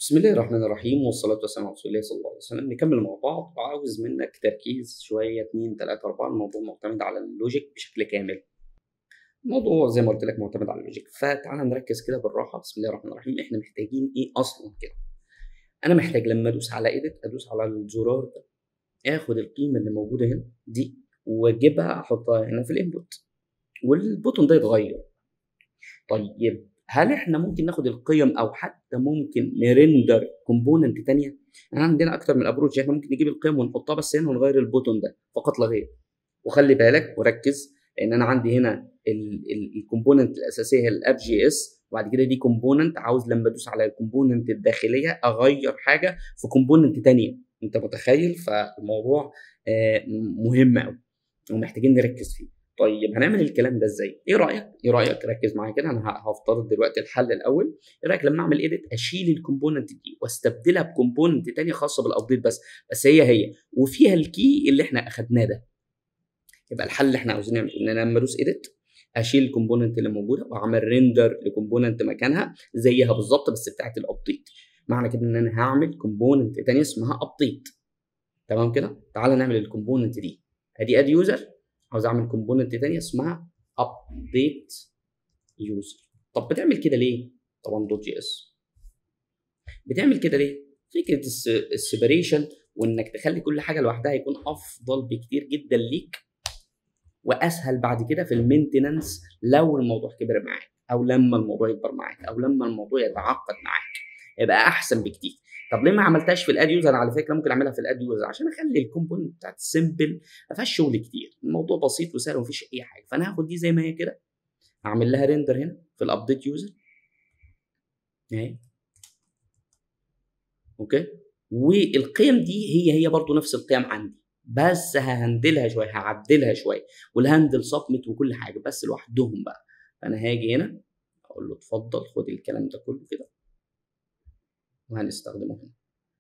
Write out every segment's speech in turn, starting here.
بسم الله الرحمن الرحيم والصلاة والسلام على رسول الله صلى الله عليه وسلم نكمل مع بعض وعاوز منك تركيز شوية اتنين تلاتة أربعة الموضوع معتمد على اللوجيك بشكل كامل الموضوع زي ما قلت لك معتمد على اللوجيك فتعالى نركز كده بالراحة بسم الله الرحمن الرحيم احنا محتاجين ايه أصلا كده أنا محتاج لما أدوس على إيديت أدوس على الزرار ده آخد القيمة اللي موجودة هنا دي وأجيبها أحطها هنا في الإنبوت والبوتون ده يتغير طيب هل احنا ممكن ناخد القيم او حتى ممكن نرندر كومبوننت تانية يعني عندنا اكتر من ابروتش احنا ممكن نجيب القيم ونحطها بس هنا ونغير البوتون ده فقط لا غير وخلي بالك وركز لان انا عندي هنا الكومبوننت الاساسيه هي الاب جي اس وبعد كده دي كومبوننت عاوز لما ادوس على الكومبوننت الداخليه اغير حاجه في كومبوننت تانية انت متخيل فالموضوع مهم قوي ومحتاجين نركز فيه طيب هنعمل الكلام ده ازاي؟ ايه رايك؟ ايه رايك؟ ركز معايا كده انا هفترض دلوقتي الحل الاول، ايه رايك لما اعمل ايديت اشيل الكومبوننت دي واستبدلها بكومبوننت تانية خاصه بالابديت بس، بس هي هي وفيها الكي اللي احنا اخدناه ده. يبقى الحل اللي احنا عاوزين نعمله ان انا لما ادوس ايديت اشيل الكومبوننت اللي موجوده واعمل ريندر لكومبوننت مكانها زيها بالظبط بس بتاعت الابديت. معنى كده ان انا هعمل كومبوننت تانية اسمها ابديت. تمام كده؟ تعالى نعمل الكومبوننت دي. ادي اد يوزر عاوز اعمل كومبوننت تانية اسمها ابديت يوزر طب بتعمل كده ليه طبعا دوت جي اس بتعمل كده ليه فكره السيبريشن وانك تخلي كل حاجه لوحدها يكون افضل بكتير جدا ليك واسهل بعد كده في المينتننس لو الموضوع كبر معاك او لما الموضوع يكبر معاك او لما الموضوع يتعقد معاك يبقى احسن بكتير طب ليه ما عملتهاش في الاد يوزر على فكره ممكن اعملها في الاد يوزر عشان اخلي الكومبوننت بتاعت سيمبل ما فيهاش شغل كتير الموضوع بسيط وسهل ومفيش اي حاجه فانا هاخد دي زي ما هي كده اعمل لها ريندر هنا في الابديت يوزر اهي اوكي والقيم دي هي هي برضو نفس القيم عندي بس ههندلها شويه هعدلها شويه والهاندل سبمت وكل حاجه بس لوحدهم بقى فانا هاجي هنا اقول له اتفضل خد الكلام ده كله كده وهنستخدمه هنا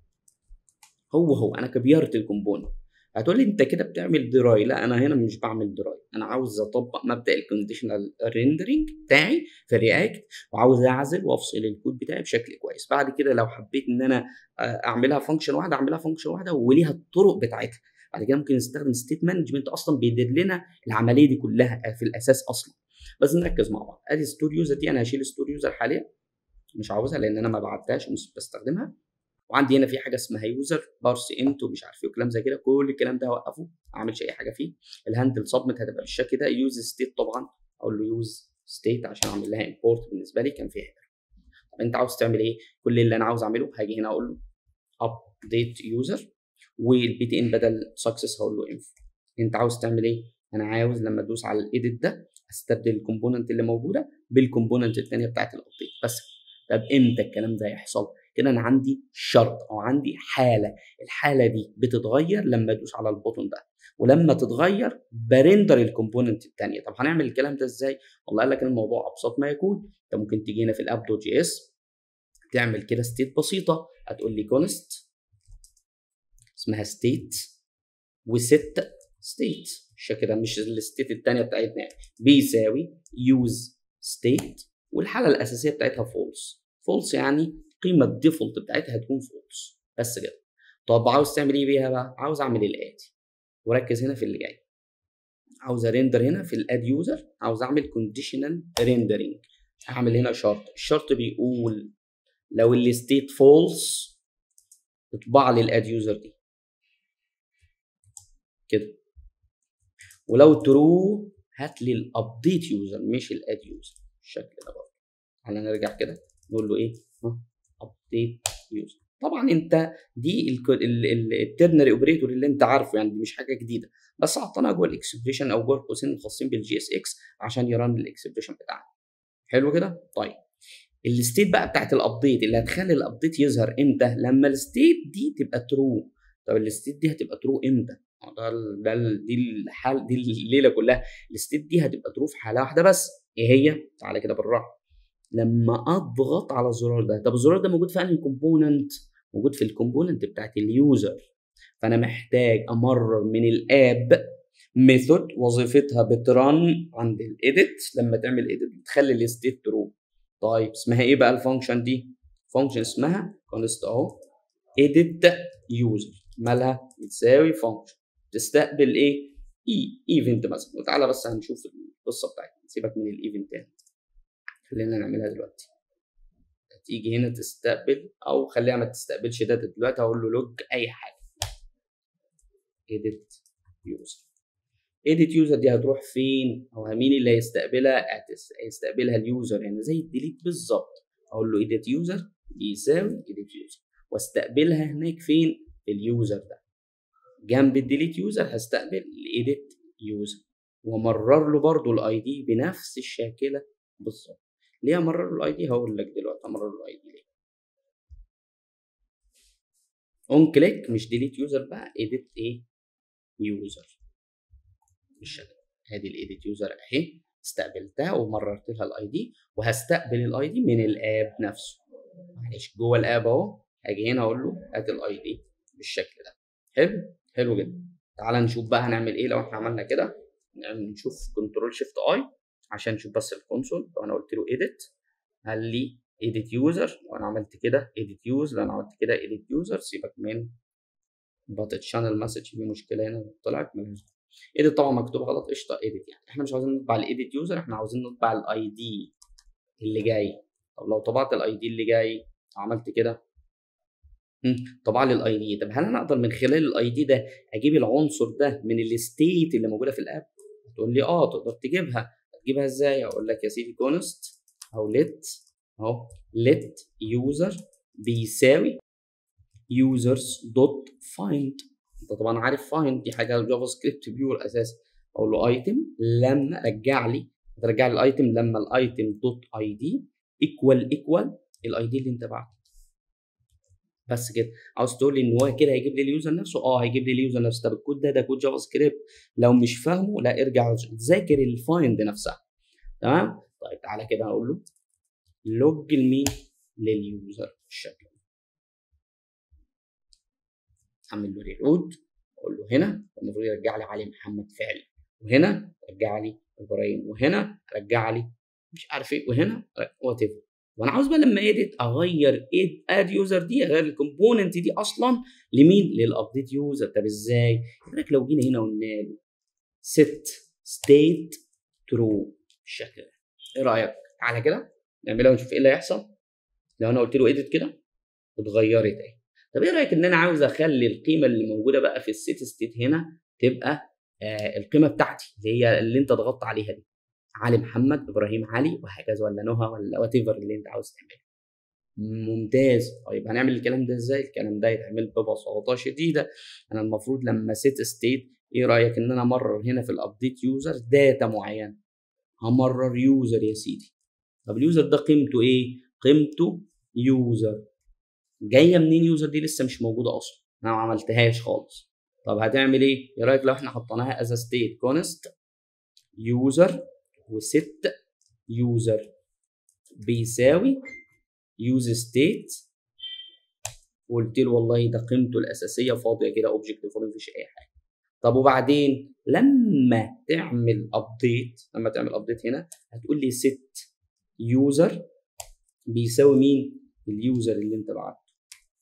هو هو انا كبيرت الكومبوننت هتقول لي انت كده بتعمل دراي لا انا هنا مش بعمل دراي انا عاوز اطبق مبدا الكونديشنال ريندرنج بتاعي في رياكت وعاوز اعزل وافصل الكود بتاعي بشكل كويس بعد كده لو حبيت ان انا اعملها فانكشن واحده اعملها فانكشن واحده وليها الطرق بتاعتها بعد كده ممكن نستخدم ستيت مانجمنت اصلا بيدير لنا العمليه دي كلها في الاساس اصلا بس نركز مع بعض ادي ستور يوزر دي انا هشيل ستور يوزر حاليا مش عاوزها لان انا ما بعتهاش ومش بستخدمها وعندي هنا في حاجه اسمها يوزر بارس انت ومش عارف ايه وكلام زي كده كل الكلام ده هوقفه ما اعملش اي حاجه فيه الهاندل سبمت هتبقى بالشكل ده يوز ستيت طبعا اقول له يوز ستيت عشان اعمل لها امبورت بالنسبه لي كان فيها هيدر طب انت عاوز تعمل ايه كل اللي انا عاوز اعمله هاجي هنا اقول له ابديت يوزر والبي تي ان بدل سكسس هقول له انف انت عاوز تعمل ايه انا عاوز لما ادوس على الايديت ده استبدل الكومبوننت اللي موجوده بالكومبوننت الثانيه بتاعت الابديت بس طب امتى الكلام ده يحصل؟ كده انا عندي شرط او عندي حاله، الحاله دي بتتغير لما ادوس على البوتون ده، ولما تتغير برندر الكومبوننت الثانيه، طب هنعمل الكلام ده ازاي؟ والله قال لك الموضوع ابسط ما يكون، انت ممكن تيجي هنا في الاب دوت جي اس تعمل كده ستيت بسيطه، هتقول لي كونست اسمها ستيت وست ستيت بالشكل ده مش الستيت الثانيه بتاعتنا يعني بيساوي يوز ستيت والحاله الاساسيه بتاعتها فولس فولس يعني القيمه الديفولت بتاعتها هتكون فولس بس كده طب عاوز تعمل ايه بيها بقى عاوز اعمل الاتي وركز هنا في اللي جاي عاوز ارندر هنا في الاد يوزر عاوز اعمل كونديشنال ريندرنج هعمل هنا شرط الشرط بيقول لو الستيت فولس اطبع لي الاد يوزر دي كده ولو ترو هات لي الابديت يوزر مش الاد يوزر بالشكل ده برضه تعالى نرجع كده نقول له ايه ابديت يوزر طبعا انت دي الترنري اوبريتور اللي انت عارفه يعني دي مش حاجه جديده بس حطيناها جوه الاكسبريشن او جوه القوسين الخاصين بالجي اس اكس عشان يرن الاكسبريشن بتاعنا حلو كده طيب الستيت بقى بتاعت الابديت اللي هتخلي الابديت يظهر امتى لما الستيت دي تبقى ترو طب الستيت دي هتبقى ترو امتى ده ده دي الحال دي الليله كلها الستيت دي هتبقى ترو في حاله واحده بس ايه هي؟ تعالى كده بالراحه لما اضغط على الزرار ده طب الزرار ده موجود في انهي كومبوننت؟ موجود في الكومبوننت بتاعت اليوزر فانا محتاج امرر من الاب ميثود وظيفتها بترن عند الايديت لما تعمل ايديت بتخلي الستيت ترو طيب اسمها ايه بقى الفانكشن دي فانكشن اسمها كونست اهو edit user مالها بتساوي فانكشن تستقبل ايه اي ايفنت مثلا وتعالى بس هنشوف القصه بتاعتنا سيبك من الايفنتات خلينا نعملها دلوقتي تيجي هنا تستقبل او خليها ما تستقبلش داتا دلوقتي هقول له لوج اي حاجه edit user edit user دي هتروح فين او مين اللي هيستقبلها هيستقبلها اليوزر يعني زي الديليت بالظبط اقول له edit user بيساوي edit user واستقبلها هناك فين في اليوزر ده جنب الديليت يوزر هستقبل الايديت يوزر وامرر له برضه الاي دي بنفس الشاكله بالظبط ليه امرر له الاي دي هقول لك دلوقتي امرر له الاي دي ليه اون كليك مش ديليت يوزر بقى ايديت ايه يوزر بالشكل ادي الايديت يوزر اهي استقبلتها ومررت لها الاي دي وهستقبل الاي دي من الاب نفسه معلش جوه الاب اهو هاجي هنا اقول له هات الاي دي بالشكل ده حلو حلو جدا تعال نشوف بقى هنعمل ايه لو احنا عملنا كده نشوف كنترول شيفت اي عشان نشوف بس الكونسول لو انا قلت له ايديت قال لي ايديت يوزر لو انا عملت كده ايديت يوز لو انا عملت كده ايديت يوزر سيبك من بات تشانل مسج في مشكله هنا طلعت ملهاش ايديت طبعا مكتوب غلط قشطه ايديت يعني احنا مش عاوزين نطبع الايديت يوزر احنا عاوزين نطبع الاي دي اللي جاي طب لو طبعت الاي دي اللي جاي عملت كده طبع لي الاي دي طب هل انا اقدر من خلال الاي دي ده اجيب العنصر ده من الستيت اللي موجوده في الاب تقول لي اه تقدر تجيبها تجيبها ازاي اقول لك يا سيدي كونست او ليت اهو ليت يوزر بيساوي يوزرز دوت فايند انت طبعا عارف فايند دي حاجه جافا سكريبت بيور اساسا اقول له ايتم لما رجع لي ترجع لي الايتم لما الايتم دوت اي دي ايكوال ايكوال الاي دي اللي انت بعته بس كده عاوز تقول لي ان هو كده هيجيب لي اليوزر نفسه اه هيجيب لي اليوزر نفسه طب الكود ده ده كود جافا سكريبت لو مش فاهمه لا ارجع ذاكر الفايند نفسها تمام طيب تعالى كده هقول له لوج لمين لليوزر بالشكل ده اعمل له ريلود اقول له هنا المفروض يرجع لي علي محمد فعلي وهنا رجع لي ابراهيم وهنا رجع لي مش عارف ايه وهنا وات ايفر وانا عاوز بقى لما اديت اغير اد يوزر دي اغير الكومبوننت دي اصلا لمين للابديت يوزر طب ازاي لك لو جينا هنا وقلنا له set state true بالشكل ده ايه رايك تعالى كده نعملها ونشوف ايه اللي هيحصل لو انا قلت له اديت كده اتغيرت اهي طب ايه رايك ان انا عاوز اخلي القيمه اللي موجوده بقى في السيت ستيت هنا تبقى آه القيمه بتاعتي اللي هي اللي انت ضغطت عليها دي علي محمد ابراهيم علي وهكذا ولا نهى ولا وات ايفر اللي انت عاوز تعمله ممتاز طيب هنعمل الكلام ده ازاي الكلام ده يتعمل ببساطه شديده انا المفروض لما سيت ستيت ايه رايك ان انا امرر هنا في الابديت يوزر داتا معينه همرر يوزر يا سيدي طب اليوزر ده قيمته ايه قيمته يوزر جايه منين يوزر دي لسه مش موجوده اصلا انا ما عملتهاش خالص طب هتعمل ايه ايه رايك لو احنا حطيناها از ستيت كونست يوزر وست يوزر بيساوي يوز ستيت وقلت له والله ده قيمته الاساسيه فاضيه كده اوبجكت فاضي مفيش اي حاجه طب وبعدين لما تعمل ابديت لما تعمل ابديت هنا هتقول لي ست يوزر بيساوي مين اليوزر اللي انت بعته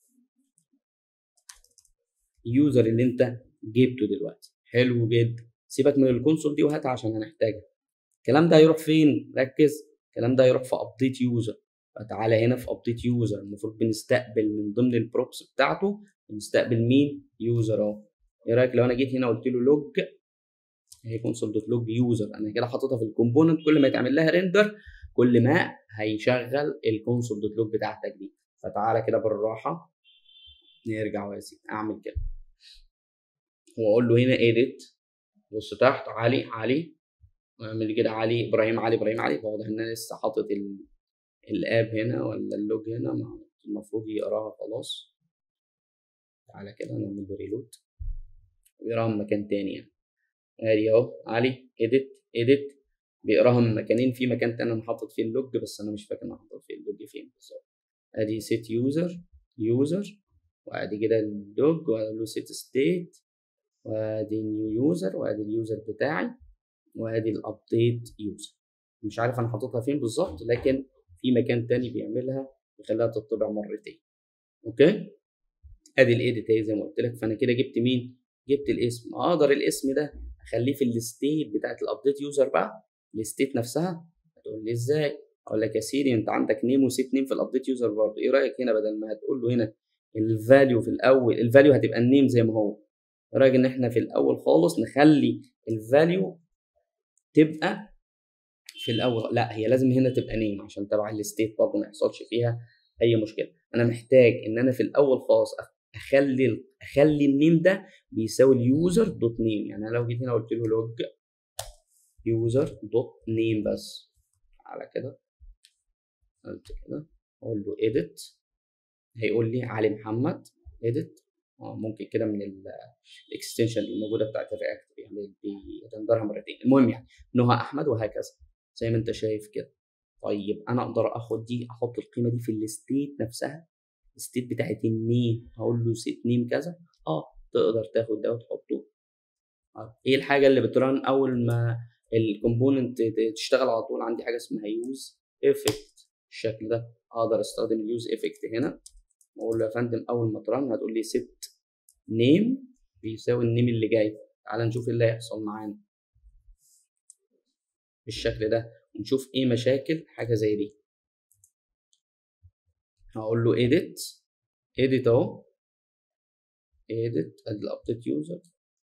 اليوزر اللي انت جبته دلوقتي حلو جدا سيبك من الكونسول دي وهاتها عشان هنحتاجها الكلام ده هيروح فين ركز الكلام ده هيروح في ابديت يوزر فتعالى هنا في ابديت يوزر المفروض بنستقبل من ضمن البروبس بتاعته بنستقبل مين يوزر اهو ايه رايك لو انا جيت هنا قلت له لوج هي كونسول دوت لوج يوزر انا كده حاططها في الكومبوننت كل ما يتعمل لها ريندر كل ما هيشغل الكونسول دوت لوج بتاعتك دي فتعالى كده بالراحه نرجع يا سيدي اعمل كده واقول له هنا ايديت بص تحت علي علي واعمل كده علي ابراهيم علي ابراهيم علي واضح ان انا لسه حاطط الاب هنا ولا اللوج هنا المفروض يقراها خلاص تعالى كده نعمل له ريلود ويقراها من مكان تاني يعني ادي اهو علي اديت اديت بيقراها من مكانين في مكان تاني انا حاطط فيه اللوج بس انا مش فاكر انا حاطط فيه اللوج فين بالظبط ادي سيت يوزر يوزر وادي كده اللوج وادي له سيت ستيت وادي نيو يوزر وادي اليوزر بتاعي وادي الابديت يوزر مش عارف انا حاططها فين بالظبط لكن في مكان تاني بيعملها يخليها تطبع مرتين اوكي ادي الايديت اهي زي ما قلت لك فانا كده جبت مين جبت الاسم اقدر الاسم ده اخليه في الستيت بتاعت الابديت يوزر بقى الستيت نفسها هتقول لي ازاي اقول لك يا سيدي انت عندك نيم وسيت نيم في الابديت يوزر برضه ايه رايك هنا بدل ما هتقول له هنا الفاليو في الاول الفاليو هتبقى النيم زي ما هو ايه رايك ان احنا في الاول خالص نخلي الفاليو تبقى في الاول لا هي لازم هنا تبقى نيم عشان تبع الستيت برضه ما يحصلش فيها اي مشكله انا محتاج ان انا في الاول خالص اخلي اخلي النيم ده بيساوي اليوزر دوت نيم يعني انا لو جيت هنا قلت له لوج يوزر دوت نيم بس على كده قلت كده اقول له edit هيقول لي علي محمد edit اه ممكن كده من الاكستنشن الموجوده بتاعت الرياكت يعني بيرندرها مرتين المهم يعني نهى احمد وهكذا زي ما انت شايف كده طيب انا اقدر اخد دي احط القيمه دي في الستيت نفسها الستيت بتاعت النيم هقول له سيت نيم كذا اه تقدر تاخد ده وتحطه آه. ايه الحاجه اللي بترن اول ما الكومبوننت تشتغل على طول عندي حاجه اسمها يوز افكت بالشكل ده اقدر استخدم اليوز افكت هنا واقول له يا فندم اول ما ترن هتقول لي ست نيم بيساوي النيم اللي جاي تعال نشوف ايه اللي هيحصل معانا بالشكل ده ونشوف ايه مشاكل حاجه زي دي هقول له edit edit اهو edit ادي الابديت يوزر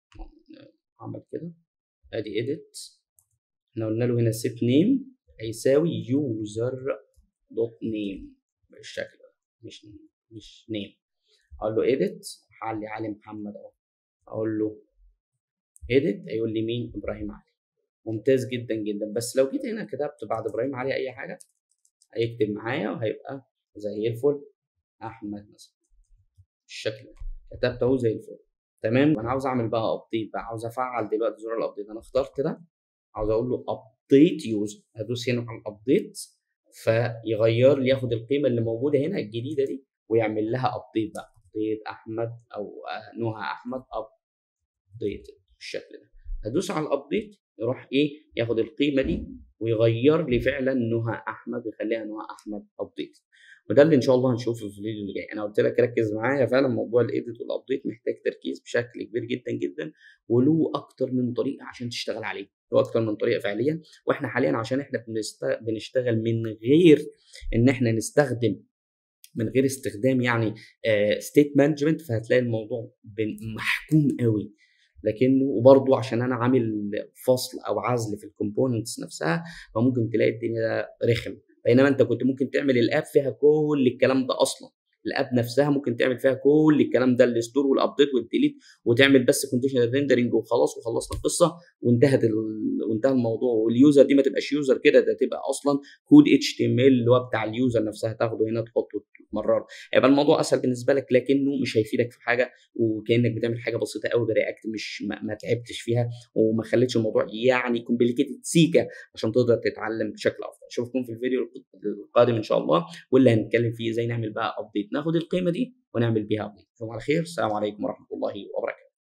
عمل كده ادي edit احنا قلنا له هنا set name هيساوي user دوت نيم بالشكل ده مش مش نيم اقول له edit حل علي محمد اهو اقول له edit هيقول لي مين ابراهيم علي ممتاز جدا جدا بس لو جيت هنا كتبت بعد ابراهيم علي اي حاجه هيكتب معايا وهيبقى زي الفل احمد مثلا بالشكل ده كتبت اهو زي الفل تمام انا عاوز اعمل بقى ابديت بقى عاوز افعل دلوقتي زرار الابديت انا اخترت ده عاوز اقول له ابديت يوزر هدوس هنا على الابديت فيغير لي ياخد القيمه اللي موجوده هنا الجديده دي ويعمل لها ابديت بقى ابديت احمد او نهى احمد ابديت بالشكل ده هدوس على الابديت يروح ايه ياخد القيمه دي ويغير لي فعلا نهى احمد ويخليها نهى احمد ابديت وده اللي ان شاء الله هنشوفه في الفيديو اللي جاي انا قلت لك ركز معايا فعلا موضوع الايديت والابديت محتاج تركيز بشكل كبير جدا جدا وله اكتر من طريقه عشان تشتغل عليه له اكتر من طريقه فعليا واحنا حاليا عشان احنا بنشتغل من غير ان احنا نستخدم من غير استخدام يعني ستيت مانجمنت فهتلاقي الموضوع محكوم قوي لكنه وبرضه عشان انا عامل فصل او عزل في الكومبوننتس نفسها فممكن تلاقي الدنيا رخم بينما انت كنت ممكن تعمل الاب فيها كل الكلام ده اصلا الاب نفسها ممكن تعمل فيها كل الكلام ده الستور والابديت والديليت وتعمل بس كونديشنال ريندرنج وخلاص وخلصنا القصه وانتهت ال... وانتهى الموضوع واليوزر دي ما تبقاش يوزر كده ده تبقى اصلا كود اتش تي ام ال اللي هو بتاع اليوزر نفسها تاخده هنا تحطه وتمرره يبقى الموضوع اسهل بالنسبه لك لكنه مش هيفيدك في حاجه وكانك بتعمل حاجه بسيطه قوي برياكت مش ما, ما تعبتش فيها وما خليتش الموضوع يعني كومبليكيتد سيكا عشان تقدر تتعلم بشكل افضل اشوفكم في الفيديو القادم ان شاء الله واللي هنتكلم فيه ازاي نعمل بقى ابديت ناخد القيمه دي ونعمل بيها ابديت اشوفكم على خير السلام عليكم ورحمه الله وبركاته